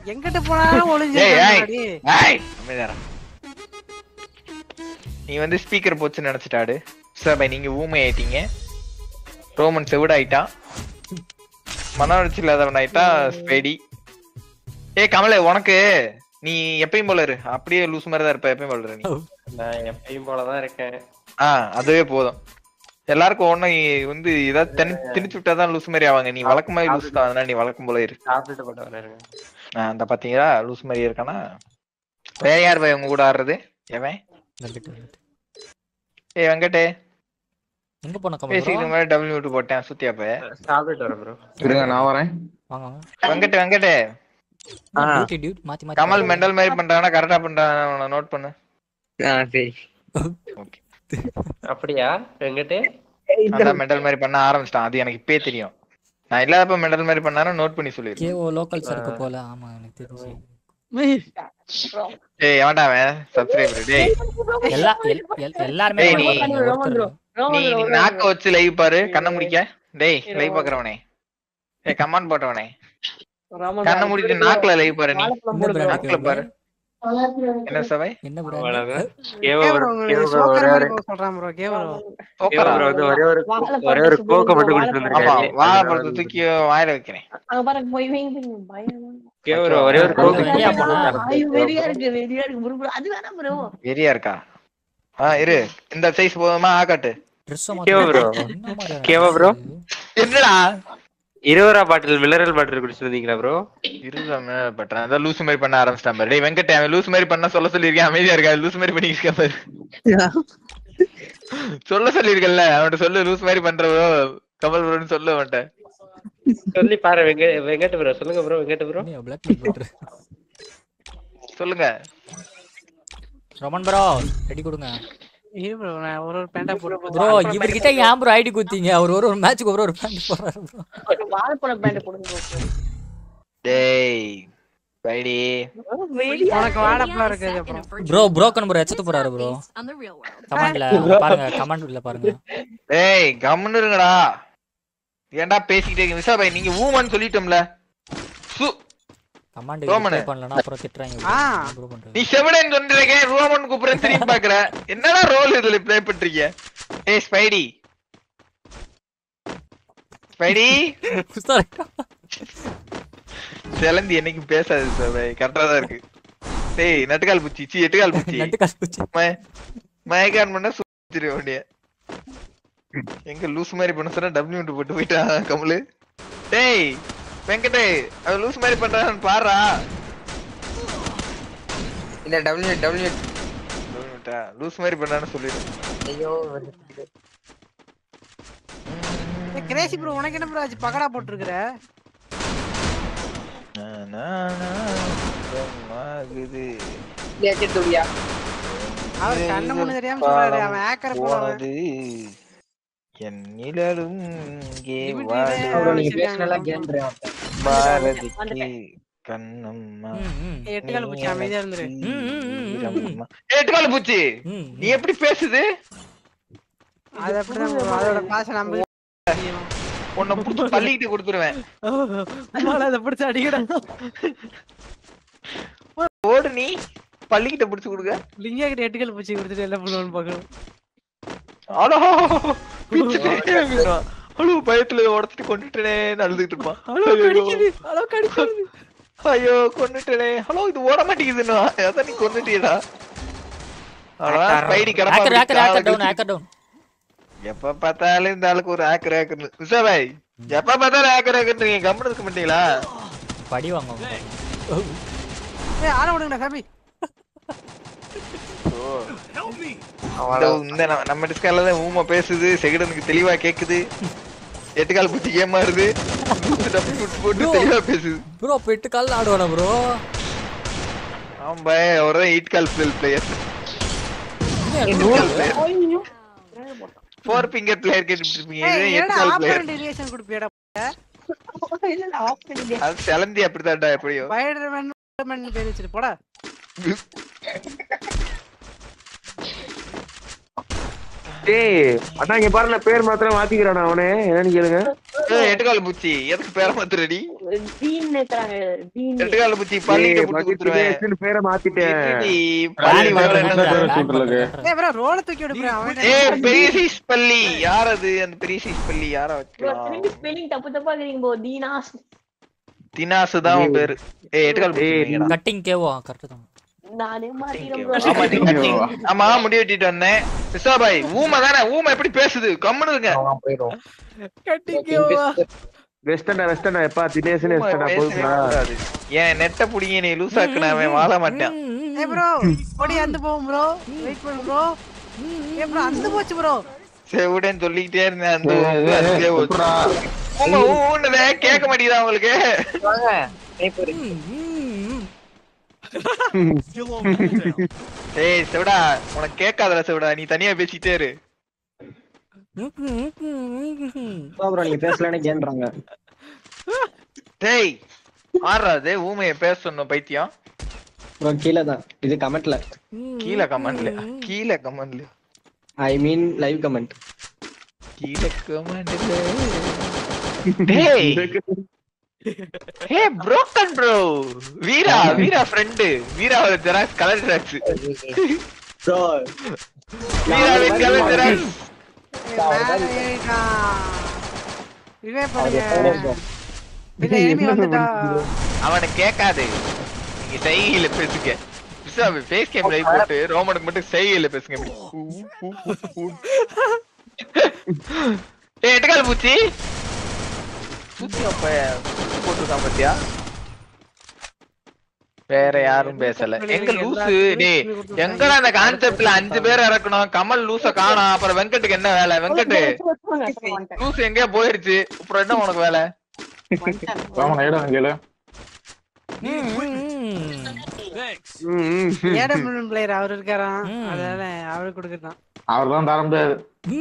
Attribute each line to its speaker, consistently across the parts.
Speaker 1: எங்கிட்ட போனாலும் ஒளிஞ்சு
Speaker 2: ஏய், ஏய்.
Speaker 1: முன்னாடி.
Speaker 2: ஏய், அமைதியா இரு. நீ வந்து ஸ்பீக்கர் போச்சு நினைச்சிட்டாடு சார் நீங்க ஊமை ஆயிட்டீங்க ரோமன் செவிட ஆயிட்டான் மன வளர்ச்சி இல்லாதவன் ஆயிட்டா ஸ்பெடி ஏய் கமலே உனக்கு நீ எப்பயும் போல இரு அப்படியே லூஸ் மாதிரி தான் இருப்ப எப்பயும் போல இரு நீ
Speaker 3: நான் எப்பயும் போலதான் இருக்கேன்
Speaker 2: ஆ அதுவே போதும் எல்லாருக்கும் ஒண்ணு வந்து ஏதாவது திணி திணிச்சு விட்டாதான் லூஸ் மாதிரி ஆவாங்க நீ வழக்கம் மாதிரி லூஸ் தான் அதனால நீ வழக்கம் போல இரு
Speaker 3: சாப்பிட்டுட்டு போட்டு வரேன்
Speaker 2: ஆ, அந்த பாத்தீங்களா லூஸ் மாதிரி இருக்கானா வேற யார் போய் உங்க கூட ஆடுறது எவன்
Speaker 4: வந்துட்டு வந்துட்டு.
Speaker 2: ஏய் வெங்கடே
Speaker 4: எங்க போன கமல்
Speaker 2: பேசிக்கிட்டு
Speaker 4: bro?
Speaker 2: மாதிரி டபிள்யூ விட்டு போட்டேன் சுத்தியா போய்
Speaker 3: சாப்பிட்டுட்டு வரேன் ப்ரோ
Speaker 5: இருங்க நான் வரேன்
Speaker 4: வாங்க வாங்க
Speaker 2: வெங்கட் வெங்கடே
Speaker 3: ஆ.
Speaker 4: டியூட்டி டியூட் மாத்தி மாத்தி
Speaker 2: கமல் மெண்டல் மாதிரி பண்றானா கரெக்டா பண்றானா நோட் பண்ணு
Speaker 5: சரி
Speaker 3: அப்படியா வெங்கட்டு
Speaker 2: அதான் மெண்டல் மாதிரி பண்ண ஆரம்பிச்சிட்டான் அது எனக்கு இப்பயே தெரியும் நான் இல்லாதப்ப மெண்டல் மாதிரி பண்ணாலும் நோட் பண்ணி சொல்லிரு
Speaker 4: கேஓ லோக்கல் சரக்கு போல ஆமா எனக்கு தெரிஞ்சு
Speaker 2: ஏய் எவன்டா அவன் சப்ஸ்கிரைபர் டேய்
Speaker 4: எல்லா எல்- எல்- எல்லாருமே
Speaker 2: டேய்,
Speaker 4: comment
Speaker 2: நீ-
Speaker 4: பண்ணுங்க, ஒருத்தர்
Speaker 2: நீ நீ நாக்க வச்சு லைவ் பாரு கண்ண முடிக்க டேய் லைவ் பாக்குறவனே ஏய் கமாண்ட் போட்டவனே கண்ண முடிட்டு நாக்குல லைவ் பாரு நீ
Speaker 4: என்ன bro
Speaker 2: நாக்குல பாரு என்ன சபை
Speaker 4: என்ன bro
Speaker 3: அவ்வளவுதான்
Speaker 1: கேவ்
Speaker 3: கேவ
Speaker 1: bro,
Speaker 3: bro,
Speaker 1: உங்களுக்கு
Speaker 3: கேவ bro,
Speaker 1: சோக்கர்
Speaker 3: ஒரே
Speaker 1: மாதிரி
Speaker 3: ஒரு-
Speaker 1: போக சொல்றான் bro, கேவ் bro.
Speaker 3: கேவ
Speaker 2: போக்கரா
Speaker 3: bro வந்து ஒரே ஒரு ஒரே ஒரு கோக்க மட்டும் குடிச்சு
Speaker 2: ஆமா
Speaker 3: வந்திருக்காரு
Speaker 2: வாழைப்பழத்தை தூக்கி வாயில வைக்கிறேன்
Speaker 6: அங்க பாருங்க போய் வைங்க வைங்க பயமா
Speaker 3: கேவ bro ஒரே ஒரு
Speaker 4: bro,
Speaker 3: கோக்க
Speaker 4: வெளியா போனா?
Speaker 6: ஐயோ வெறியா இருக்கு வெறியா இருக்கு bro, bro. அது வேணாம் ப்ரோ
Speaker 2: வெறியா இருக்கா ஆ இரு இந்த சைஸ் போதுமா ஆக்காட்டு
Speaker 4: ட்ரெஸ்
Speaker 3: கேவ bro. கேவ bro.
Speaker 2: என்னடா
Speaker 3: இருபது ரூபா பாட்டில் மினரல் பாட்டில் குடிச்சு வந்தீங்களா ப்ரோ
Speaker 2: இருதான் பண்றேன் அதான் லூஸ் மாதிரி பண்ண ஆரம்பிச்சிட்டான் பாரு டேய் வெங்கட் அவன் லூஸ் மாதிரி பண்ண சொல்ல சொல்லியிருக்கேன் அமைதியா இருக்கா லூஸ் மாதிரி பண்ணிருக்கேன் பாரு சொல்ல சொல்லியிருக்கல அவன்கிட்ட சொல்லு லூஸ் மாதிரி பண்ற bro கமல் ப்ரோன்னு சொல்லு அவன்கிட்ட
Speaker 3: சொல்லி பாரு வெங்க வெங்கட் ப்ரோ சொல்லுங்க bro Venkat bro
Speaker 4: blog link போட்டுரு
Speaker 2: சொல்லுங்க
Speaker 4: ரொமன் ப்ரோ ரெடி கொடுங்க
Speaker 1: இரு bro, நான் ஒரு ஒரு பேண்டா போட்டு
Speaker 4: ப்ரோ இவர்கிட்ட ஏன் ப்ரோ ஐடி குத்தீங்க அவர் ஒரு ஒரு மேட்ச்சுக்கு ஒரு ஒரு பேண்ட் போடுறாரு ப்ரோ
Speaker 6: ஒரு வாழைப்பழ பேண்ட் கொடுங்க bro.
Speaker 2: டேய் பைடி
Speaker 6: வெறியா
Speaker 1: உனக்கு வாழைப்பழம் இருக்குது அப்புறம்
Speaker 4: ப்ரோ ப்ரோக்கன் ப்ரோ எச்சத்து போறாரு ப்ரோ கமெண்ட்ல பாருங்க கமெண்ட்ல பாருங்க
Speaker 2: டேய் கம்முன்னு இருங்கடா ஏன்டா பேசிக்கிட்டே இருக்கீங்க விசா பாய் நீங்க ஊமன்னு சொல்லிட்டோம்ல சு
Speaker 4: கமாண்ட்
Speaker 2: ரோமனு.
Speaker 4: ரிப்ளை பண்ணலனா அப்புறம் திட்டுறாங்க
Speaker 1: ஆ.
Speaker 4: ப்ரோ பண்றது
Speaker 2: நீ செவடன் சொல்றீங்க ரோமன் கூப்பிடுறேன் திரும்பி பாக்குற என்னடா ரோல் இதுல ப்ளே பண்றீங்க ஏய் ஸ்பைடி ஸ்பைடி
Speaker 4: Sorry.
Speaker 2: சிலந்தி என்னைக்கும் பேசாது சார் கரெக்டா தான் இருக்கு டேய் நட்டுக்கால் பூச்சி சி எட்டுக்கால் பூச்சி
Speaker 4: நட்டு கஷ்பிச்சு
Speaker 2: மய- மயக்கான் பண்ண சுத்திரு வண்டிய எங்க லூஸ் மாதிரி பண்ண சொன்னா டபிள்யூ போட்டு போயிட்டான் கமலு டேய் வெங்கடே அது லூஸ் மாதிரி பண்றான்னு பாருடா
Speaker 5: இல்ல டபிள்யூ டபிள்யூ
Speaker 2: லூஸ் மாதிரி பண்ணான்னு சொல்லிடு
Speaker 5: ஐயோ
Speaker 1: ஏய், கிரேசி ப்ரோ உனக்கு என்ன ப்ரோ ஆச்சு பகடா போட்டுருக்குற
Speaker 2: நா, நா, நா, ஆகுது.
Speaker 5: துடியா
Speaker 1: அவர் கண்ணு முன்னு தெரியாம சொல்றாரு அவன் ஹேக்கர் போனவன்
Speaker 2: போனது என் நிழலும் இங்கே
Speaker 1: Limit
Speaker 2: வாழும்
Speaker 1: இதே Bro, நீங்க
Speaker 5: பேசினலாம் கேம்
Speaker 2: பாரதிக்கு கண்ணம்மா
Speaker 4: ம், ம்.
Speaker 1: ஏய், எட்டுக்கால் பூச்சி அமைதியா இருந்துரு
Speaker 4: ம், ம், ம், ம், ம்.
Speaker 2: ஈரம்மா. ஏய், எட்டுக்கால் பூச்சி
Speaker 4: ம்,
Speaker 2: நீ எப்படி பேசுது
Speaker 1: அது அப்படிதான் bro, அதோட பாச நம்ப
Speaker 2: உன்னை புடிச்சு பள்ளிக்கிட்டு கொடுத்துருவேன்
Speaker 1: அதை பிடிச்ச அடிக்கடா
Speaker 2: ஓடு நீ பள்ளிக்கிட்ட புடிச்சு கொடுக்க
Speaker 1: லிங்கா கிட்ட எட்டுக்கால் பூச்சி கொடுத்துட்டு என்ன பண்ணுவான்னு பாக்கணும்
Speaker 2: அலோ பிச்சுட்டே இருக்கான். அழு பயத்துல உடச்சிட்டு கொண்டுட்டேனே அழுதுகிட்டு இருப்பான்
Speaker 1: ஹலோ கடிக்குது ஹலோ கடிக்குது
Speaker 2: ஐயோ கொண்டுட்டேனே ஹலோ இது ஓட மாட்டேங்குதுன்னா அதான் நீ கொண்டுட்டியடா அதான் பைடி
Speaker 4: ஹேக்கர் ஹேக்கர் ஹேக்கர் டவுன்
Speaker 2: கிடப்பா
Speaker 4: ஹேக்கர் டவுன்
Speaker 2: எப்ப பார்த்தாலும் இந்த ஆளுக்கு ஒரு ஹேக்கர் ஹேக்கர்னு விசா பாய் எப்ப பார்த்தாலும் ஹேக்கர் ஹேக்கர்ன்றீங்க கம்முன்னு இருக்க மாட்டீங்களா
Speaker 4: படி வாங்க
Speaker 1: ஏய் ஆள விடுங்கடா சாமி
Speaker 2: இந்த இந்த நம்ம- நம்ம டிஸ்கால தான் ஊமா பேசுது செகடனுக்கு தெளிவா கேக்குது எட்டுக்கால் பூச்சி ஏமாறுது டப்பு போட்டு போட்டு தெளிவா பேசுது
Speaker 4: ப்ரோ பெட்டு கால் ஆடுவானா ப்ரோ
Speaker 2: ஆமா பாய் அவர் தான் எயிட் கால் பிளேயர் ஃபோர் ஃபிங்கர் பிளேயர் கேட்டுட்டு இருப்பீங்க இது
Speaker 1: ஏய்
Speaker 2: எயிட்
Speaker 1: என்னடா
Speaker 2: கால் பிளேயர்
Speaker 1: ஆப்பரண்ட் ரிலேஷன் கொடுப்பியடா
Speaker 6: இல்ல இல்ல ஆஃப் பண்ணிட்டேன்
Speaker 2: அது சிலந்தி அப்படித்தான்டா எப்படியோ
Speaker 1: ஸ்பைடர்மேன் பேர் வச்சிட்டு போடா
Speaker 7: டேய் அதான் இங்க பாருங்க பேர் மாத்திரம் மாத்திக்கிறானா அவனே என்னன்னு கேளுங்க
Speaker 2: ஏய், எட்டுக்கால் பூச்சி எதுக்கு பேர மாத்துறடி
Speaker 6: டீன் இருக்கிறாங்க டீன்
Speaker 2: எட்டுக்கால் பூச்சி பள்ளிட்ட புட்டு குடுத்துருவேன்
Speaker 7: பேரை மாத்திட்டேன்
Speaker 2: இருடி, பள்ளி வரல என்ன
Speaker 1: ஏய் ப்ரோ ரோல தூக்கி விடு ப்ரோ அவன்
Speaker 2: ஏய் பெரிய சைஸ் பள்ளி யார் அது அந்த பெரிய சைஸ் பள்ளி யார
Speaker 6: ப்ரோ
Speaker 2: வைக்கலாம்
Speaker 6: திரும்பி ஸ்பெல்லிங் தப்பு தப்பா இருக்கிறீங்க ப்ரோ தீனாஸ்
Speaker 2: தினாசு தான் உன் பேரு ஏய் எட்டுக்கால் பூச்சி நீங்கடா.
Speaker 4: கட்டிங் கேவோ கரெக்ட் தான்
Speaker 6: நானே மாட்டிக்கிறேன்
Speaker 2: ஆமா, நீ
Speaker 6: ப்ரோ
Speaker 2: cutting. ஆமா முடி வெட்டிட்டு வந்தேன் விசா பாய் ஊமை தானே ஊமை எப்படி பேசுது கம்முனுங்க
Speaker 5: போயிடும்
Speaker 1: கட்டிக்கோவா
Speaker 7: வெஸ்டர்னா வெஸ்டர்னா எப்பா தினேஷ்னு
Speaker 2: ஊமை
Speaker 7: வெஸ்டர்னா
Speaker 2: பேசவே
Speaker 7: போதுமா
Speaker 2: கூடாது. ஏன் நெட்ட புடிங்க நீ லூசாக்குன அவன் வாழ மாட்டான்
Speaker 1: ஏய் ப்ரோ ஓடி அந்த போவோம் ப்ரோ வெயிட் பண்ணு ப்ரோ ஏய் ப்ரோ அந்த போச்சு ப்ரோ
Speaker 2: செவிடன் சொல்லிக்கிட்டே இருந்தேன் அந்த இது அதுக்கே போச்சு. ஊமை ஊன்னுதே கேட்க மாட்டேங்குதா உங்களுக்கு
Speaker 5: வாங்க sniper.
Speaker 2: ஏய் செவிடா உனக்கு கேட்காதல செவிடா நீ தனியா பேசிட்டே இரு
Speaker 8: அப்புறம் நீங்க பேசலன்னு கேன்றாங்க
Speaker 2: டேய் ஆடுறாது ஊமைய பேச சொன்ன பைத்தியம்
Speaker 8: ப்ரோ கீழே தான் இது கமெண்ட்ல
Speaker 2: கீழே கமெண்ட்ல கீழே கமெண்ட்ல
Speaker 8: ஐ மீன் லைவ் கமெண்ட்
Speaker 2: கீழே கமெண்ட்ல டேய் hey broken bro Veera Veera friend வீராவோட ஜெராக்ஸ் கலர் ஜெராக்ஸ்
Speaker 8: ப்ரோ
Speaker 2: வீராவின் கலர் ஜெராக்ஸ்
Speaker 1: மேல ஏறிட்டான் ரிவே பண்ணுங்க இல்ல enemy வந்துட்டா
Speaker 2: அவனை கேட்காது நீங்க செய்கையில பேசுங்க விசா ஃபேஸ் கேம் லைவ் போட்டு ரோமனுக்கு மட்டும் செய்கையில பேசுங்க இப்படி ஊ, ஊ, ஊ, ஊ. ஏய் எட்டுக்கால் பூச்சி பூச்சி அப்ப போட்டுருக்கான் பாத்தியா வேற யாரும் பேசல எங்க லூசு டேய் எங்கடா அந்த கான்செப்ட்ல அஞ்சு பேர் இறக்கணும் கமல் லூச காணோம் அப்புறம் வெங்கட்டுக்கு என்ன வேலை வெங்கட் லூசு எங்கேயோ போயிருச்சு அப்புறம் என்ன உனக்கு வேலை
Speaker 1: ஏடம் பிளேயர் அவர் இருக்காராம்
Speaker 4: ம்.
Speaker 1: அதனால அவருக்கு கொடுக்கறான்
Speaker 9: அவர்தான் தர முடியாது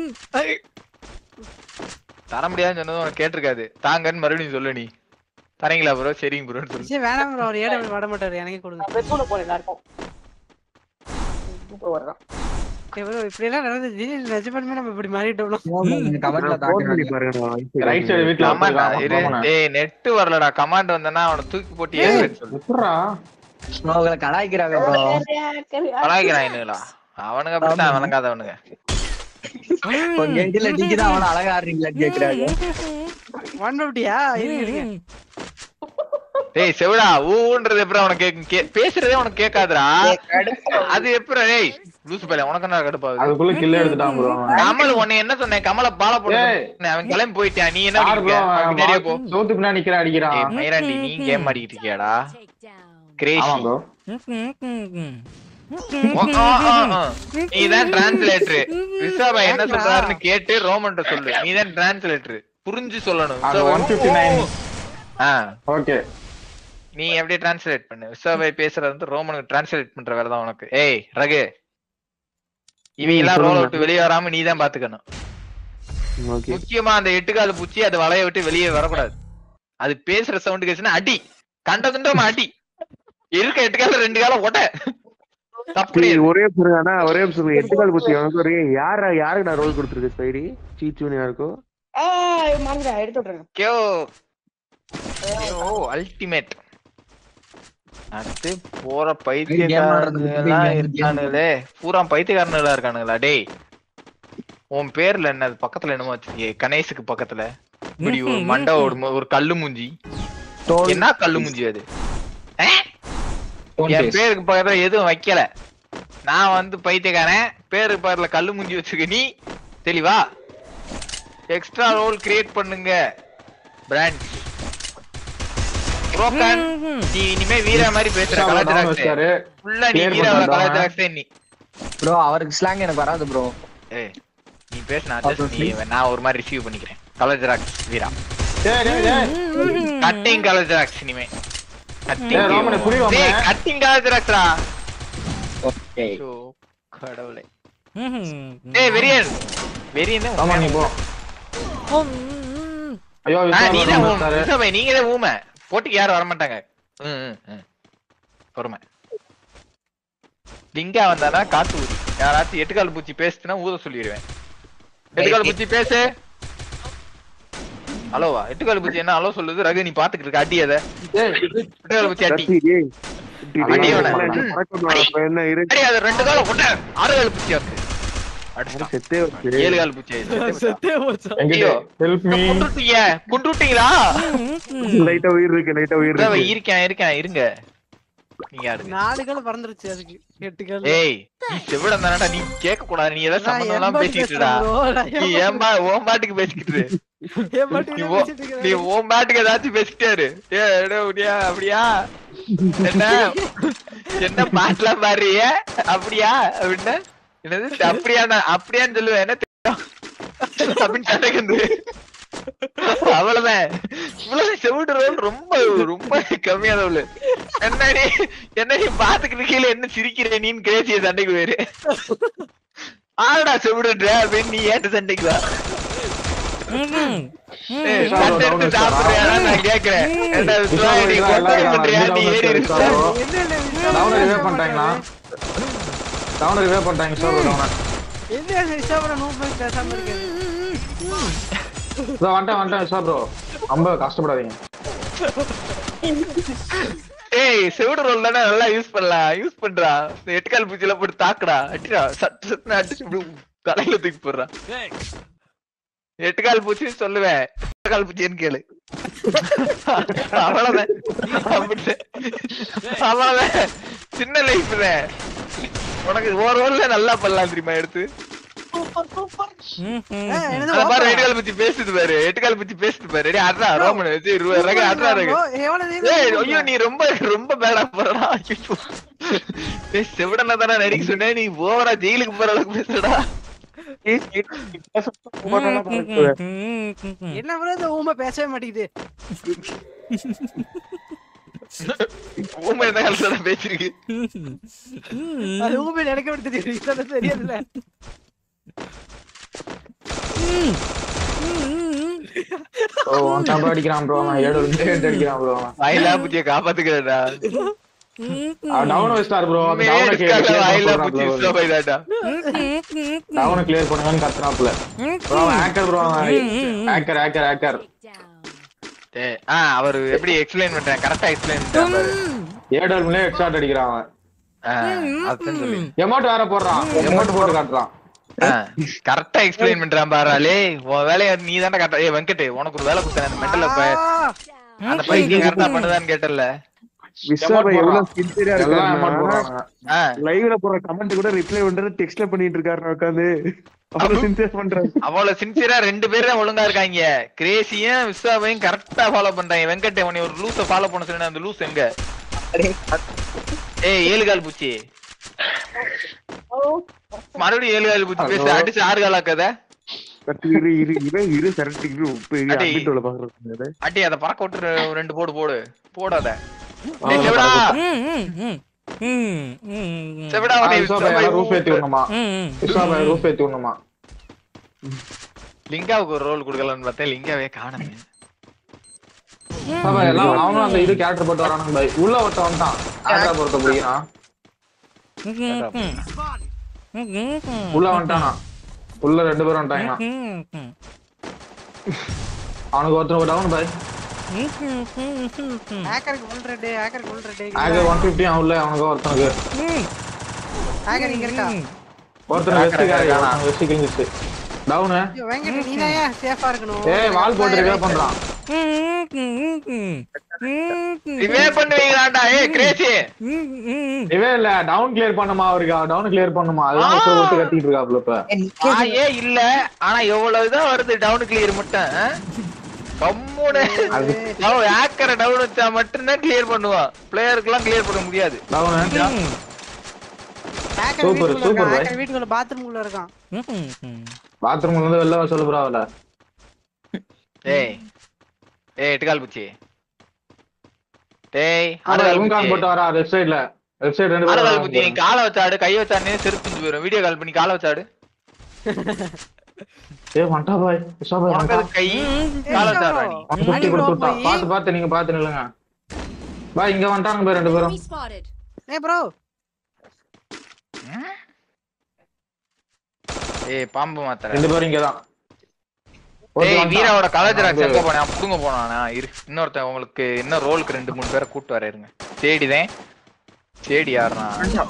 Speaker 2: தர முடியாதுன்னு சொன்னதும் உனக்கு கேட்டிருக்காது தாங்கன்னு மறுபடியும் சொல்லு நீ தரீங்களா ப்ரோ சரிங்க ப்ரோன்னு சொல்லு
Speaker 1: சரி வேணாம் ப்ரோ அவர் ஏடம் வட மாட்டாரு எனக்கே கொடுங்க
Speaker 6: பெட்ரோல் போல எல்லாருக்கும் இப்போ வர்றான்
Speaker 1: ஏய் ப்ரோ இப்படி எல்லாம் நடந்தது திடீர்னு நிஜமாலுமே நம்ம இப்படி மாறிட்டோம்
Speaker 5: கமெண்ட்ல
Speaker 7: போன் பண்ணி
Speaker 5: தாக்குறாங்க
Speaker 7: பாருங்க
Speaker 9: ரைட் சைடு வீட்ல
Speaker 2: கமாண்ட் இரு டேய் நெட் வரலடா கமாண்ட் வந்தனா அவனை தூக்கி போட்டு ஏறுன்னு சொல்லு
Speaker 9: எப்படா
Speaker 5: உங்களை கலாய்க்கிறாங்க ப்ரோ
Speaker 2: பழகிறாயினுங்களா அவனுங்க அப்படித்தான் வணங்காதவனுங்க
Speaker 5: உங்க இதுல நீங்க தான் அவன அழகா ஆடுறீங்களான்னு கேக்குறாங்க
Speaker 1: ஒன் ஃபிஃப்டியா இருங்க இருங்க
Speaker 2: டேய் செவிடா ஊன்றது எப்படி அவனுக்கு கேக்கும் கே- பேசுறதே உனக்கு கேட்காதுடா அது எப்படி டேய் லூசு பையல உனக்கு என்ன கடுப்பாகுது
Speaker 9: அதுக்குள்ள கில்ல எடுத்துட்டான் ப்ரோ
Speaker 2: கமல் உன்னை என்ன சொன்னேன் கமல பால போட
Speaker 9: ஏய்.
Speaker 2: சொன்னேன். அவன் கிளம்பி போயிட்டான் நீ என்ன
Speaker 9: யார்
Speaker 2: பண்ணிருக்க?
Speaker 9: ப்ரோ
Speaker 2: அவன் பின்னாடியே போ
Speaker 9: சோத்து பின்னாடி நிக்கிற
Speaker 2: ஏய்
Speaker 9: அடிக்கிறான்
Speaker 2: மயிராண்டி நீ கேம் ஆடிக்கிட்டு இருக்கியாடா
Speaker 9: ஆமா
Speaker 2: கிரேசி
Speaker 9: ப்ரோ
Speaker 2: நீதான் டிரான்ஸ்லேட்டர் விசாபா என்ன சொல்றாருன்னு கேட்டு ரோமன்ட்ட சொல்லு நீதான் டிரான்ஸ்லேட்டர் புரிஞ்சு சொல்லணும்
Speaker 9: அது
Speaker 2: விசாபா-
Speaker 9: ஒன் பிப்டி நைன்
Speaker 2: ஆ,
Speaker 9: ஓகே
Speaker 2: நீ அப்படியே டிரான்ஸ்லேட் பண்ணு விசாபாய் பேசுறது வந்து ரோமனுக்கு டிரான்ஸ்லேட் பண்ற வேலை தான் உனக்கு ஏய் ரகு இவங்க எல்லாம் ரோல் விட்டு வெளியே வராம நீ தான் பாத்துக்கணும்
Speaker 7: ஓகே
Speaker 2: முக்கியமா அந்த எட்டுக்கால் பூச்சி அது வளைய விட்டு வெளியே வரக்கூடாது அது பேசுற சவுண்ட் கேச்சுன்னா அடி கண்ட துண்டமா அடி இருக்க எட்டு காலம் ரெண்டு காலம் ஒட்ட தப்பு கிடையாது.
Speaker 7: ஒரே நிமிஷம் அண்ணா ஒரே நிமிஷம் எட்டு கால் குச்சி அவனுக்கு ஒரு யாரா யாருக்கு நான் ரோல் கொடுத்துருக்கு ஸ்பைடி சீச்சுன்னு யாருக்கும்
Speaker 6: ஏய் மறந்துடா எடுத்து விட்டுருங்க
Speaker 2: கியோ கியோ அல்டிமேட் அடுத்து போற பைத்தியக்காரனுங்களா இருக்கானுங்களே பூரா பைத்தியக்காரனுங்களா இருக்கானுங்களா டேய் உன் பேர்ல என்ன அது பக்கத்துல என்னமோ வச்சிருக்கே கணேஷுக்கு பக்கத்துல இப்படி ஒரு மண்டை ஒரு மு- ஒரு கல்லு மூஞ்சி என்ன கல்லு மூஞ்சி அது ஆ? என் பேருக்கு பக்கத்துல எதுவும் வைக்கல நான் வந்து பைத்தியக்காரன் பேருக்கு பக்கத்துல கல்லு மூஞ்சி வச்சிருக்க நீ தெளிவா எக்ஸ்ட்ரா ரோல் கிரியேட் பண்ணுங்க பிராண்ட் புரோக்கன் நீ இனிமே வீரா மாதிரி பேசுற
Speaker 9: down
Speaker 2: கலாச்சாரம்
Speaker 9: வச்சாரு
Speaker 2: ஃபுல்லா நீ
Speaker 9: Clear
Speaker 2: வீராவோட
Speaker 9: பண்ணிட்டான்.
Speaker 2: கலாச்சாரம் நீ
Speaker 5: ப்ரோ அவருக்கு ஸ்லாங் எனக்கு வராது ப்ரோ
Speaker 2: ஏய் நீ பேசின அட்ஜஸ்ட் நீ நான் ஒரு மாதிரி ரிசீவ் பண்ணிக்கிறேன் கலர் ஜெராக்ஸ் வீரா
Speaker 9: டேய் டேய் டேய்
Speaker 2: கட்டிங் கலர் ஜெராக்ஸ் இனிமே
Speaker 9: ஏய், ரோமனே, புடி ரோமனே.
Speaker 2: கட்டிங் கட்டிங் கலர் ஜெராக்ஸ்டா
Speaker 5: ஓகே
Speaker 2: ஐயோ கடவுளே ஏய் வெரியன் வெரியன் தான்
Speaker 9: ஆமா நீ போ ஐயோ
Speaker 2: ஆ,
Speaker 9: விஸ்வா
Speaker 2: நீ
Speaker 9: ப்ரோ
Speaker 2: தான்
Speaker 9: வந்தாரு.
Speaker 2: ஊமை நீங்க தான் ஊமை போட்டிக்கு யாரும் வர மாட்டாங்க ம், ம், ம். பொறுமை லிங்கா வந்தானா காத்து ஊதி யாராச்சும் எட்டுக்கால் பூச்சி பேசுனா ஊத சொல்லிடுவேன் எட்டுக்கால் பூச்சி பேசு ஹலோவா எட்டுக்கால் பூச்சி என்ன ஹலோ சொல்லுது ரகு நீ பாத்துக்கிட்டு இருக்க அடி அத
Speaker 9: ஏய்
Speaker 2: எட்டுக்கால் பூச்சி அடி
Speaker 7: சத்தி, டேய். இப்படி
Speaker 2: அடி
Speaker 7: டேய்,
Speaker 2: அவனை.
Speaker 7: என்ன பறக்கணும், அப்ப என்ன இரு
Speaker 2: அடி அது ரெண்டு காலம் கொண்ட ஆறு கால் பூச்சியா இருக்கு அடிச்சிட்டான்.
Speaker 7: செத்தே வச்சு
Speaker 2: ஏழு கால் பூச்சி ஆயிடுச்சு.
Speaker 1: செத்தே போச்சா
Speaker 9: எங்கிட்ட ஹெல்ப் மீ
Speaker 2: கொன்றுட்டீங்க கொன்றுட்டீங்களா
Speaker 7: லைட்டா உயிர் இருக்கு லைட்டா உயிர்
Speaker 2: இந்தா
Speaker 7: இருக்கு
Speaker 2: இருக்கேன் இருக்கேன் இருங்க நீங்க ஆடுங்க
Speaker 1: நாலு கால் பறந்துருச்சு அதுக்கு எட்டு கால்
Speaker 2: ஏய் நீ செவிடம் தானடா நீ கேட்க கூடாது நீ ஏதாவது
Speaker 1: நான்
Speaker 2: சம்பந்தம் எல்லாம்
Speaker 1: எண்பது
Speaker 2: பேசிட்டுடா
Speaker 1: பேசுறேன் bro. நான்
Speaker 2: நீ
Speaker 1: எண்பது
Speaker 2: ஏன் பா உன் பாட்டுக்கு பேசிக்கிட்டு இரு.
Speaker 1: என் பாட்டுக்கு
Speaker 2: நீ
Speaker 1: தான்
Speaker 2: ஓ-
Speaker 1: பேசிட்டு
Speaker 2: நீ
Speaker 1: இருக்கிறேன்.
Speaker 2: உன் பாட்டுக்கு ஏதாச்சும் பேசிட்டே இரு ஏ எடோ, அப்படியா அப்படியா என்ன என்ன பாட்டுலாம் பாடுறிய அப்படியா அப்படின்னா என்னது அப்படியா அப்படியான்னு சொல்லுவேன் என்ன தெரியும்? அப்படின்னு சண்டைக்கு அவ்வளவுதான் இவ்வளவு செவிட்டு ரோல் ரொம்ப ரொம்ப கம்மியானவளு என்னடி என்ன நீ பாத்துக்கிட்டு கீழே என்ன சிரிக்கிற நீன்னு கிரேசிய சண்டைக்கு வேறு ஆடா செவிடுன்ற அப்படின்னு நீ ஏட்ட சண்டைக்கு வா ஏய், சட்டை எடுத்து சாப்பிடுறியாடா நான் கேக்குறேன் ஏன்டா விஸ்வா, நீ கொட்டை பண்றியா நீ ஏறி இருக்க
Speaker 1: என்னென்ன விஷயம்
Speaker 9: டவுன் ரிவே
Speaker 1: பேச
Speaker 9: பண்ணிட்டாங்களா
Speaker 1: மாட்டேங்குது?
Speaker 9: டவுன் ரிவே பண்ணிட்டாங்க சார் டவுன்
Speaker 1: என்ன விஷயம் நோ போய் பேசாம இருக்குது
Speaker 9: இதோ வந்துட்டேன் வந்துட்டேன் சார் ப்ரோ ரொம்ப கஷ்டப்படாதீங்க
Speaker 2: ஏய் செவிடு ரோல் தானே நல்லா யூஸ் பண்ணலாம் யூஸ் பண்றா இந்த எட்டுக்கால் பூச்சியில போட்டு தாக்குடா அடிடா சட்டு சட்டுன்னு அடிச்சு இப்படி தலையில தூக்கி போடுறா எட்டுக்கால் பூச்சின்னு சொல்லுவேன் எட்டுக்கால் பூச்சின்னு கேளு அவ்வளவுதான் அப்படி அவ்வளவுதான் சின்ன லைஃப் தான் உனக்கு ஒரு ரோல்ல நல்லா பண்ணலாம் தெரியுமா எடுத்து
Speaker 1: ஏய், என்னது
Speaker 2: அத பாரு
Speaker 1: ஓப்பனா?
Speaker 2: எட்டுக்கால் பூச்சி பேசுது பாரு எட்டுக்கால் பூச்சி பேசுது பாரு டேய் அட்ரா ரோமன் வச்சு ரகு அட்ரா ரகு
Speaker 1: bro, எவ்வளவு நேரம்
Speaker 2: ஏய்
Speaker 1: bro?
Speaker 2: ஐயோ நீ ரொம்ப ரொம்ப பேடா போறடா ஐயோ டேய் செவிடன தானே நடிக்க சொன்னேன் நீ ஓவரா ஜெயிலுக்கு போற அளவுக்கு பேசுறடா
Speaker 1: என்ன bro இந்த ஊமை பேசவே மாட்டேங்குது
Speaker 2: ஊமை என்ன காலத்துல பேசிருக்கு
Speaker 1: அது ஊமை நினைக்க விட்டு தெரியும் தெரியாதுல்ல
Speaker 9: ஓ ஒன் டைம் அடிக்கிறான் ப்ரோ நான் ஏழு மினிட் அடிக்கிறான் ப்ரோ
Speaker 2: வாயிலா புத்திய காப்பாத்துக்கிறடா
Speaker 9: டவுன் வச்சிட்டாரு ப்ரோ
Speaker 2: உண்மையே இருக்காத வாயிலா புத்தி இஷ்டம் போயிடாடா
Speaker 9: டவுன் கிளியர் பண்ணுங்கன்னு கத்துறாப்ல bro hacker bro hacker hacker hacker
Speaker 2: டேய் ஆ அவர் எப்படி எக்ஸ்பிளைன் பண்றேன் கரெக்டா எக்ஸ்பிளைன் பண்றேன் பாரு
Speaker 9: ஏழு மினிட் ஹெட்ஷாட் அடிக்கிறான் அவன்
Speaker 2: ஆ, அதான் சொல்லு
Speaker 9: எமௌண்ட் வேற போடுறான் எமௌண்ட் போட்டு காட்டுறான்
Speaker 2: கரெக்டா எக்ஸ்பிளைன் பண்றான் பாராலே உன் வேலைய நீ தானே கரெக்டா ஏய் வெங்கட் உனக்கு ஒரு வேலை கொடுத்தேன் அந்த மெண்டல் அந்த பையன் கரெக்டா பண்ணுதான்னு கேட்டல
Speaker 7: விஸ்வா பாய் எவ்வளவு சின்சியரா
Speaker 9: எல்லாம் அமௌண்ட்
Speaker 7: இருக்காரு
Speaker 9: போடுறாங்க
Speaker 2: ஆ
Speaker 7: லைவ்ல போற கமெண்ட் கூட ரிப்ளை பண்றது டெக்ஸ்ட்ல பண்ணிட்டு இருக்காரு உட்காந்து அவ்வளவு சின்சியர் பண்றாரு
Speaker 2: அவ்வளவு சின்சியரா ரெண்டு பேரும் தான் ஒழுங்கா இருக்காங்க கிரேசியும் விஸ்வாவையும் கரெக்டா ஃபாலோ பண்றாங்க வெங்கட் உன்னை ஒரு லூஸ ஃபாலோ பண்ண சொன்ன அந்த லூஸ் எங்க ஏய் ஏழு கால் பூச்சி மறுபடியும் ஏழு கால் பூச்சி பேச அடிச்சு ஆறு கால் ஆக்காத
Speaker 7: கட்டு இரு இரு இவன் இரு சரட்டு இரு உப்பு இரு
Speaker 2: அடி.
Speaker 7: அம்பிட்டோல பாக்குறது
Speaker 2: அட்டி அத பறக்க விட்டு ரெ- ரெண்டு போடு போடு போடாத டேய், செவிடா செவிடா உன்னை
Speaker 9: ரூப் ஏத்தி விடணுமா விஸ்வா ரூப் ஏத்தி விடணுமா
Speaker 2: லிங்காவுக்கு ஒரு ரோல் கொடுக்கலாம்னு பார்த்தேன் லிங்காவே காணுமே
Speaker 9: பாபா எல்லாம் அவனும் அந்த இது கேரக்டர் போட்டு வரானுங்க பாய் உள்ள ஒருத்த வந்துட்டான் ஆட்ரா பொறுத்த பிடிக்கிறான் உள்ள வந்துட்டானா உள்ள ரெண்டு பேரும் வந்துட்டாங்க அவனுக்கு ஒருத்தன் டவுன் பாய்
Speaker 1: ஹேக்கருக்கு உள் ரெட்டு ஹேக்கருக்கு உள் ரெட்டு
Speaker 9: ஆக ஒன் பிப்டி அவன் உள்ள அவனுக்கு ஒருத்தனுக்கு
Speaker 1: ஹேக்கர் இங்க இருக்கா
Speaker 9: ஒருத்தனுக்கு வெஸ்ட் கேரி வெஸ்ட் கிழிஞ்சிச்சு டவுனு
Speaker 1: ஐயோ, வெங்கட் நீ தான் சேஃபா இருக்கணும்
Speaker 9: ஏய் வால் போட்டு ரிவே பண்றான்
Speaker 2: ரிவே பண்ணுவீங்களாடா ஏய் கிரேசி
Speaker 9: இவே இல்ல டவுன் கிளியர் பண்ணுமா அவருக்கு டவுன் கிளியர் பண்ணுமா அதுதான் ஒருத்தர் ஒருத்தர் கத்திட்டு இருக்காப்ல இப்ப
Speaker 2: ஆயே இல்ல ஆனா எவ்வளவுதான் வருது டவுன் கிளியர் மட்டும் ஆ? கம்முனு ஹேக்கரை டவுன் வச்சா மட்டும்தான் கிளியர் பண்ணுவான் பிளேயருக்கு எல்லாம் கிளியர் பண்ண முடியாது
Speaker 9: டவுன்
Speaker 1: ஹேக்கர்
Speaker 9: Super,
Speaker 1: வீட்டுக்குள்ள
Speaker 9: super,
Speaker 1: இருக்கான்
Speaker 9: boy.
Speaker 1: ஹேக்கர் வீட்டுக்குள்ள பாத்ரூம் உள்ள இருக்கான்
Speaker 9: பாத்ரூம்ல இருந்து வெளில வர சொல்லு ப்ரோ அவள
Speaker 2: ஏய் ஏய் எட்டுக்கால் பூச்சி டேய் ஆறுகால்
Speaker 9: ரூம் கால்
Speaker 2: பூச்சி
Speaker 9: போட்டு வரா லெஃப்ட் சைடுல லெஃப்ட் சைடு ரெண்டு
Speaker 2: ஆறுகால் பூச்சி நீ
Speaker 9: பேரும்
Speaker 2: காலை வச்சாடு கை வச்சாடுனே செருப்பு போயிடும் வீடியோ கால் பண்ணி காலை வச்சாடு
Speaker 9: ஏ வண்டா பாய் விசா பாய்
Speaker 2: உனக்கு
Speaker 9: வண்டா
Speaker 2: அது கை காலை வச்சாடுறா நீ
Speaker 9: ஒன் பிப்டி
Speaker 1: அடி
Speaker 9: கொடுத்து
Speaker 1: bro,
Speaker 9: விட்டான்
Speaker 1: போய்.
Speaker 9: பாத்து பாத்து நீங்க பாத்து நில்லுங்க பாய் இங்க வந்துட்டானுங்க பாய் ரெண்டு பேரும்
Speaker 1: ஏய் ப்ரோ
Speaker 2: ஏய் பாம்பு மாத்திர
Speaker 9: ரெண்டு பேரும் இங்கதான்
Speaker 2: ஏய் வீராவோட கலர் ஜெராக்ஸ் எங்க போனேன் புடுங்க போனானா இரு இன்னொருத்தன் உங்களுக்கு இன்னும் ரோலுக்கு ரெண்டு மூணு பேரை கூட்டு வர இருங்க தேடிதேன் தேடி யாருனா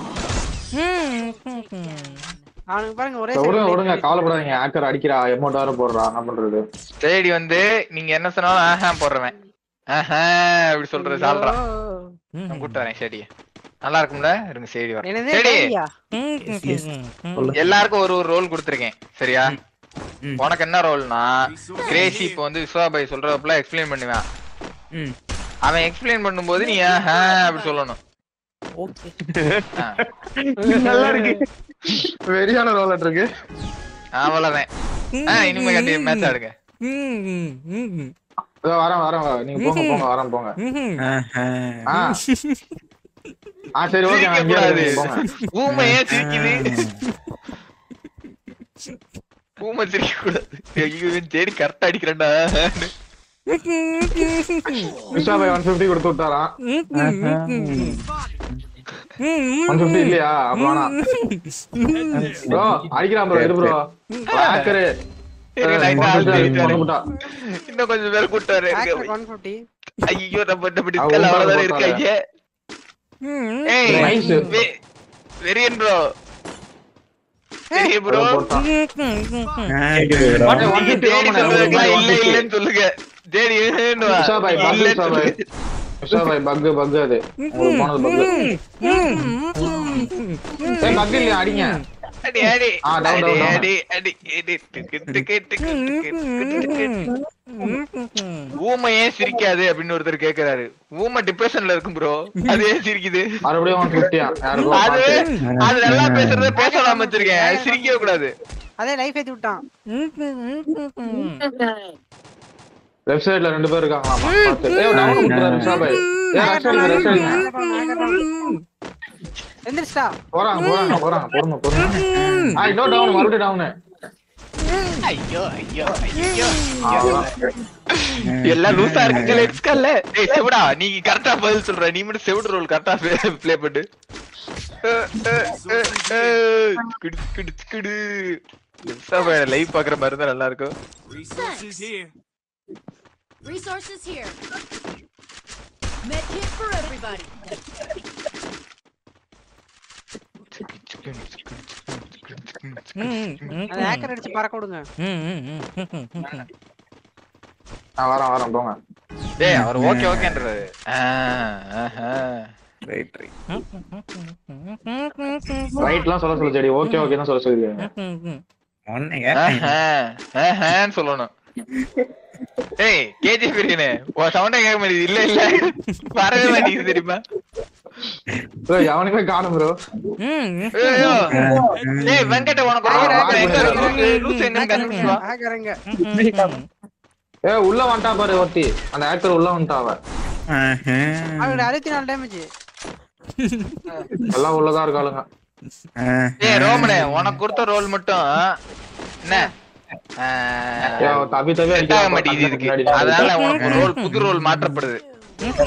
Speaker 1: அவனுக்கு பாருங்க ஒரே
Speaker 9: விடுங்க
Speaker 1: second
Speaker 9: விடுங்க
Speaker 1: light
Speaker 9: கவலைப்படாதீங்க ஆக்கர் அடிக்கிறா எமௌண்ட் வேற போடுறா என்ன பண்றது
Speaker 2: தேடி வந்து நீங்க என்ன சொன்னாலும் ஆஹா போடுறவன் ஆஹா அப்படி சொல்றது சால்றா நான் கூட்டு வரேன் செடி நல்லா இருக்கும்ல இருங்க செடி வரேன்
Speaker 1: என்னது
Speaker 2: செடி
Speaker 1: கையா?
Speaker 2: எல்லாருக்கும் ஒரு ஒரு ரோல் கொடுத்துருக்கேன் சரியா
Speaker 5: ம்.
Speaker 2: உனக்கு என்ன ரோல்னா கிரேசி இப்போ வந்து விஸ்வாபாய் சொல்றப்பல எக்ஸ்பிளைன் பண்ணுவேன்
Speaker 5: ம்.
Speaker 2: அவன் எக்ஸ்பிளைன் பண்ணும்போது நீ ஆஹா அப்படி சொல்லணும் ஆ,
Speaker 9: நல்லா இருக்கு வெறியான ரோல் இருக்கு
Speaker 2: அவ்வளவுதான் ஆ, இனிமே கட்டி மேட்ச் ஆடுங்க
Speaker 9: இதோ வரேன் வரேன் வரேன். நீங்க போங்க போங்க வரேன் போங்க ஆ ஆ சரி ஓகே நான் இங்கே
Speaker 2: சிரிக்கக்கூடாது.
Speaker 9: இருக்கேன், போங்க
Speaker 2: ஊமையே சிரிக்குது ஊமை சிரிக்க கூடாது ஐயோ, இவன் தேடி கரெக்டா அடிக்கிறேன்டா
Speaker 9: விஸ்வா பாய் ஒன் பிப்டி கொடுத்து விட்டாராம் ஒன் பிப்டி இல்லையா அப்ப வேணாம் ப்ரோ அடிக்கிறான் ப்ரோ இரு ப்ரோ ஹேக்கரு
Speaker 2: இரு, light ஆ ஆள் தேடிட்டு வரேன். இன்னும் கொஞ்சம் பேர் கூட்டு வரேன்
Speaker 1: Hacker
Speaker 2: இருங்க.
Speaker 1: 150.
Speaker 2: ஐயோ நம்ம நம்ம
Speaker 9: அவன்
Speaker 2: டிஸ்கல்
Speaker 9: உள்ள
Speaker 2: அவ்வளவுதான்
Speaker 9: போட்டாரு.
Speaker 2: இருக்காங்க ஏய்
Speaker 9: Nice.
Speaker 2: வெ- வெறியன் ப்ரோ வெறியன் ப்ரோ நீங்க தேடி சொல்றதுக்கெல்லாம் இல்ல இல்லன்னு சொல்லுங்க தேடி இல்லன்னு வா.
Speaker 9: விஸ்வா பாய் பக்
Speaker 2: இல்லன்னு
Speaker 9: விஸ்வா பாய்
Speaker 2: சொல்லுங்க.
Speaker 9: விஸ்வா பாய் பக் பக் அது உங்களுக்கு போனது பக் ஏய் பக் இல்லையா அடிங்க
Speaker 2: அடி அடி
Speaker 9: ஆ, down,
Speaker 2: அடி
Speaker 9: down, down.
Speaker 2: அடி அடி அடி டிக்கு டிக்கு டிக்கு டிக்கு டிக்கு டிக்கு. ஊமை ஏன் சிரிக்காது அப்படின்னு ஒருத்தர் கேக்குறாரு ஊமை டிப்ரெஷன்ல இருக்கும் ப்ரோ அது ஏன் சிரிக்குது
Speaker 9: மறுபடியும் ஒன் பிப்டியா யாருக்கோ
Speaker 2: அது
Speaker 9: பார்த்து.
Speaker 2: அது நல்லா பேசுறத பேசலாம வச்சிருக்கேன் அது சிரிக்கவே கூடாது
Speaker 1: அதே லைஃப் ஏத்தி விட்டான்
Speaker 9: லெஃப்ட் சைடுல ரெண்டு பேர் இருக்காங்களாமா பார்த்து. ஏய் டவுன் கொடுக்குறாரு விஸ்வா பாய் ஏய் லெஃப்ட் சைடுல லெஃப்ட் சைடுல
Speaker 1: எந்திரிச்சிட்டா
Speaker 9: போறாங்க போறாங்க போறாங்க பொறுமை பொறுமை ஆ இன்னும் டவுன் மறுபடியும் டவுன்
Speaker 2: ஐயோ ஐயோ ஐயோ எல்லாம் லூசா இருக்குங்க லெட்ஸ்கல்ல ஏய் செவடா நீ கரெக்டா பதில் சொல்ற நீ மட்டும் செவடு ரோல் கரெக்டா ப்ளே பண்ணு கிடு கிடு கிடு லைவ் பாக்குற மாதிரி தான் நல்லா இருக்கும்
Speaker 10: Resources here. Resources here. Med kit for everybody.
Speaker 1: அந்த ஹேக்கர் அடிச்சு பறக்க விடுங்க
Speaker 9: நான் வரேன் வரேன் போங்க
Speaker 2: ஏய் அவர் ஓகே ஓகேன்றாரு
Speaker 5: ரைட் ரைட்
Speaker 9: ரைட்லாம் சொல்ல சொல்ல செடி ஓகே ஓகே தான் சொல்ல சொல்லிருக்கீங்க
Speaker 2: ன்னு சொல்லணும் ஏய் கேஜி பிரியனே உன் சவுண்டே கேட்க மாட்டேங்குது இல்ல இல்ல வரவே மாட்டேங்குது தெரியுமா
Speaker 9: ப்ரோ எவனுமே காணும் ப்ரோ
Speaker 2: ஐயோ. ஏய் வெங்கட்ட உனக்கு ஒரு
Speaker 9: ஆ,
Speaker 2: ஆள் எங்க
Speaker 9: ஆ,
Speaker 2: இருக்கு? லூசு என்னன்னு கண்டுபிடிச்சு வா.
Speaker 1: ஹேக்கர் எங்க
Speaker 9: ஏ உள்ள வந்துட்டா பாரு ஒருத்தி அந்த ஆக்டர் உள்ள வந்துட்டா அவ
Speaker 1: அவனோட அறுபத்தி நாலு டேமேஜ்
Speaker 9: எல்லாம் உள்ளதா இருக்காளுங்க
Speaker 2: ஏய் ரோமனே உனக்கு கொடுத்த ரோல் மட்டும் என்ன ஆ,
Speaker 9: ஏ, அவ தப்பி தப்பி
Speaker 2: செட் ஆக
Speaker 9: அடிக்கிறா
Speaker 2: மாட்டேங்குது இதுக்கு
Speaker 9: முன்னாடி.
Speaker 2: அதனால உனக்கு ஒரு ரோல் புது ரோல் மாற்றப்படுது இப்போ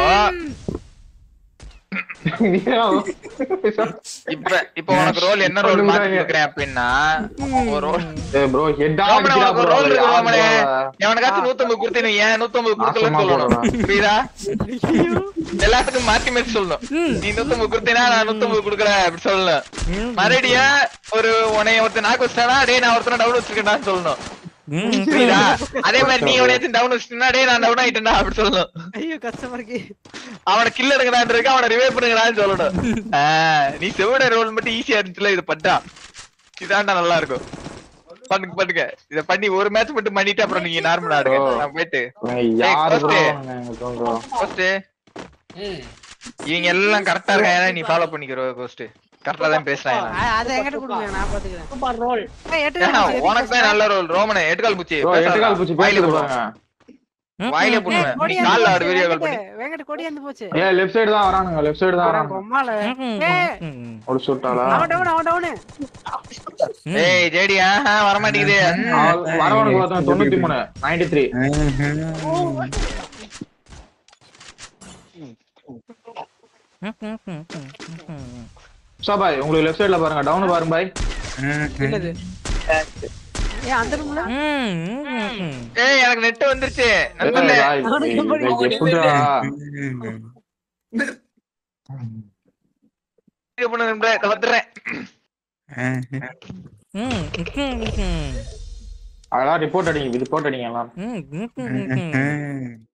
Speaker 2: இப்ப இப்ப உனக்கு ரோல் என்ன ரோல் மாத்தி கொடுக்குறேன் அப்படின்னா ஒரு ரோல்
Speaker 9: ஏய் ப்ரோ ஹெட்டா
Speaker 2: ரோமனே,
Speaker 9: அடிக்கிறா
Speaker 2: உனக்கு ஒரு
Speaker 9: bro.
Speaker 2: ரோல் இருக்கு
Speaker 9: யார்
Speaker 2: ரோமனே
Speaker 9: bro அவ?
Speaker 2: எவனுக்காச்சும் நூத்தம்பது கொடுத்தேன் ஏன் நூத்தம்பது கொடுக்கலன்னு
Speaker 9: நாசமா
Speaker 2: சொல்லணும் புரியுதா எல்லாத்துக்கும் மாத்தி மாத்தி சொல்லணும் நீ நூத்தம்பது கொடுத்தேனா நான் நூத்தம்பது கொடுக்குறேன் அப்படி சொல்லணும் மறுபடியும் ஒரு உனைய ஒருத்தன் நாக்கு வச்சிட்டானா டேய் நான் ஒருத்தனை டவுன் வச்சிருக்கேன்டான்னு சொல்லணும் புரியுதா அதே மாதிரி நீ உனைய டவுன் வச்சிட்டா டேய் நான் டவுன் ஆயிட்டேன்டா அப்படி சொல்லணும்
Speaker 1: ஐயோ கஷ்டமா இருக்கு
Speaker 2: அவனை கில் எடுங்கடான்னு இருக்கு அவனை ரிவைவ் பண்ணுங்கடான்னு சொல்லணும் ஆ, நீ செவிட ரோல் மட்டும் ஈஸியா இருந்துச்சுல இதை பண்ணா இதாண்டா நல்லா இருக்கும் பண்ணுங்க பண்ணுங்க இத பண்ணி ஒரு மேட்ச் மட்டும் பண்ணிட்டு அப்புறம் நீங்க நார்மல் ஆடுங்க நான் போயிட்டு
Speaker 9: ஏய், யாரு
Speaker 2: first.
Speaker 9: ப்ரோ ப்ரோ
Speaker 2: ஃபர்ஸ்ட் இவங்க எல்லாம் கரெக்டா இருக்காங்க நீ ஃபாலோ பண்ணிக்கிறோ கோஸ்ட் கரெக்டா தான் பேசுறாங்க
Speaker 1: அ- அதை என்கிட்ட கொடுங்க நான் பாத்துக்கிறேன்
Speaker 6: சூப்பர் ரோல்
Speaker 1: ஏய், எட்டு
Speaker 2: ஏன்னா,
Speaker 1: நிமிஷம்,
Speaker 2: உனக்கு தான் நல்ல ரோல் ரோமனே எட்டுகால் பூச்சி
Speaker 9: ப்ரோ எட்டு கால் பூச்சி
Speaker 2: வாயில
Speaker 9: பேசிட்டு
Speaker 2: போடுவாங்க
Speaker 9: பாருங்க
Speaker 2: வாயில
Speaker 1: ஏய்,
Speaker 2: போடுவேன்
Speaker 1: கொடி
Speaker 2: நீ
Speaker 1: அந்து
Speaker 2: கால்ல ஆடு
Speaker 1: போச்சு,
Speaker 2: வீடியோ கால் பண்ணி
Speaker 1: வெங்கட், வெங்கட் கொடி அந்து போச்சு
Speaker 9: ஏ லெஃப்ட் சைடு தான் வரானுங்க லெஃப்ட் சைடு தான் வரானுங்க
Speaker 1: கொம்மால ஏய்,
Speaker 9: ஒரு சுட்டாளா
Speaker 1: அவன் டவுன் அவன் டவுன்
Speaker 2: ஏய் ஜேடி ஆஹா வர மாட்டேங்குது
Speaker 9: வரவனுக்கு ஒருத்தன் தொண்ணூத்தி மூணு நைன்டி த்ரீ பாய் உங்களுக்கு லெஃப்ட் சைடுல பாருங்க டவுன் பாருங்க பாய்
Speaker 1: என்னது ஏன் அந்த ரூம்ல
Speaker 4: ம், ம், ம்.
Speaker 2: ஏய் எனக்கு நெட் வந்துருச்சு நண்பர்களே
Speaker 9: ஏய்,
Speaker 1: அவனுக்கு எப்படி
Speaker 9: இது எப்படிடா?
Speaker 2: இது பண்ணு நண்பர்களே, இதோ வந்துடுறேன்
Speaker 4: ம், ம், ம், ம்.
Speaker 9: அதெல்லாம் ரிப்போர்ட் அடிங்க ரிப்போர்ட் அடிங்க எல்லாம்
Speaker 4: ம், ம், ம், ம்.